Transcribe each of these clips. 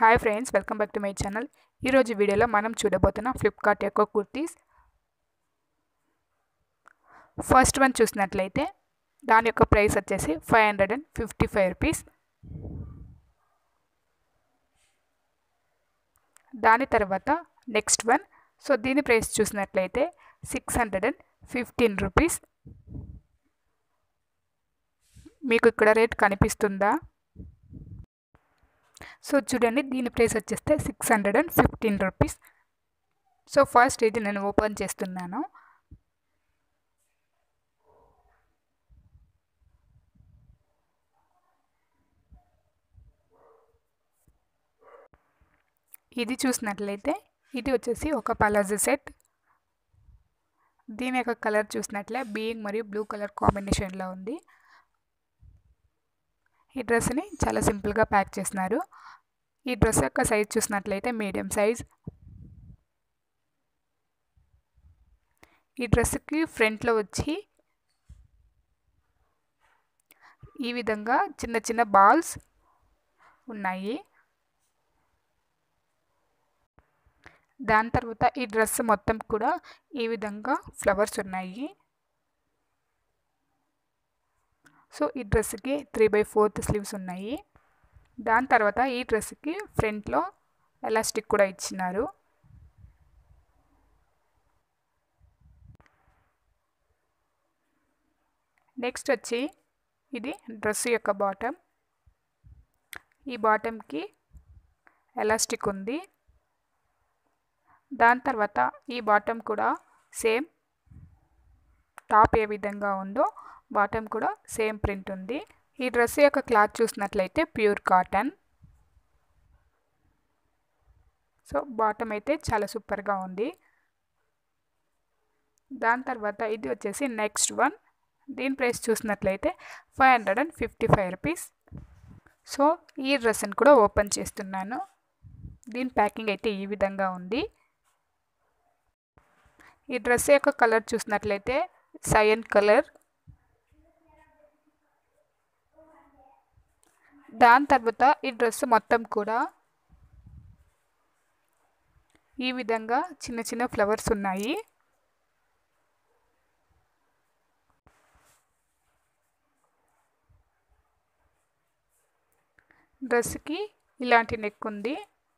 hi friends welcome back to my channel ఈరోజు వీడియోలో మనం చూడబోతున్న ఫ్లిప్కార్ట్ యొక్క కుర్తీస్ ఫస్ట్ వన్ చూసినట్లయితే దాని యొక్క ప్రైస్ వచ్చేసి five hundred and fifty five rupees దాని తర్వాత నెక్స్ట్ వన్ సో దీని ప్రైస్ చూసినట్లయితే six hundred and fifteen rupees మీకు ఇక్కడ రేట్ కనిపిస్తుందా సో చూడండి దీని ప్రైస్ వచ్చేస్తే six hundred and fifteen rupees so first ఇది నేను ఓపెన్ చేస్తున్నాను ఇది చూసినట్లయితే ఇది వచ్చేసి ఒక పలాజో సెట్ దీని యొక్క కలర్ చూసినట్లే బీయింగ్ మరియు బ్లూ కలర్ కాంబినేషన్లో ఉంది ఈ డ్రెస్ని చాలా సింపుల్గా ప్యాక్ చేసినారు ఈ డ్రెస్ యొక్క సైజ్ చూసినట్లయితే మీడియం సైజ్ ఈ డ్రెస్కి ఫ్రంట్లో వచ్చి ఈ విధంగా చిన్న చిన్న బాల్స్ ఉన్నాయి దాని తర్వాత ఈ డ్రెస్ మొత్తం కూడా ఈ విధంగా ఫ్లవర్స్ ఉన్నాయి సో ఈ డ్రెస్కి త్రీ బై ఫోర్త్ స్లీవ్స్ ఉన్నాయి దాని తర్వాత ఈ డ్రెస్కి ఫ్రంట్లో ఎలాస్టిక్ కూడా ఇచ్చినారు నెక్స్ట్ వచ్చి ఇది డ్రెస్ యొక్క బాటమ్ ఈ బాటమ్కి ఎలాస్టిక్ ఉంది దాని తర్వాత ఈ బాటమ్ కూడా సేమ్ టాప్ ఏ విధంగా ఉందో బాటమ్ కూడా సేమ్ ప్రింట్ ఉంది ఈ డ్రెస్ యొక్క క్లాత్ చూసినట్లయితే ప్యూర్ కాటన్ సో బాటమ్ అయితే చాలా సూపర్గా ఉంది దాని తర్వాత ఇది వచ్చేసి నెక్స్ట్ వన్ దీని ప్రైస్ చూసినట్లయితే five hundred and fifty five rupees so ఈ డ్రెస్ని కూడా ఓపెన్ చేస్తున్నాను దీని ప్యాకింగ్ అయితే ఈ విధంగా ఉంది ఈ డ్రెస్ యొక్క కలర్ చూసినట్లయితే సయన్ కలర్ దాని తర్వాత ఈ డ్రెస్ మొత్తం కూడా ఈ విధంగా చిన్న చిన్న ఫ్లవర్స్ ఉన్నాయి డ్రెస్కి ఇలాంటి నెక్ ఉంది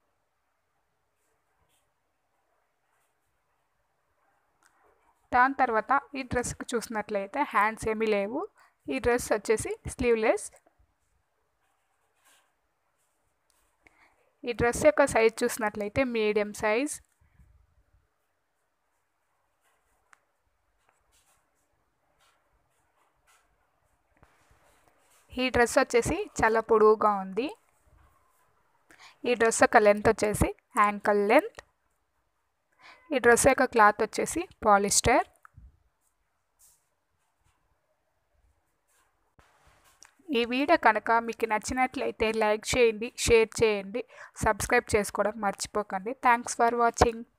దాని తర్వాత ఈ డ్రెస్కి చూసినట్లయితే హ్యాండ్స్ ఏమీ లేవు ఈ డ్రెస్ వచ్చేసి స్లీవ్లెస్ ఈ డ్రెస్ యొక్క సైజ్ చూసినట్లయితే మీడియం సైజ్ ఈ డ్రెస్ వచ్చేసి చాలా పొడవుగా ఉంది ఈ డ్రెస్ యొక్క లెంత్ వచ్చేసి యాంకల్ లెంత్ ఈ డ్రెస్ యొక్క క్లాత్ వచ్చేసి పాలిస్టర్ ఈ వీడియో కనుక మీకు నచ్చినట్లయితే లైక్ చేయండి షేర్ చేయండి సబ్స్క్రైబ్ చేసుకోవడం మర్చిపోకండి థ్యాంక్స్ ఫర్ వాచింగ్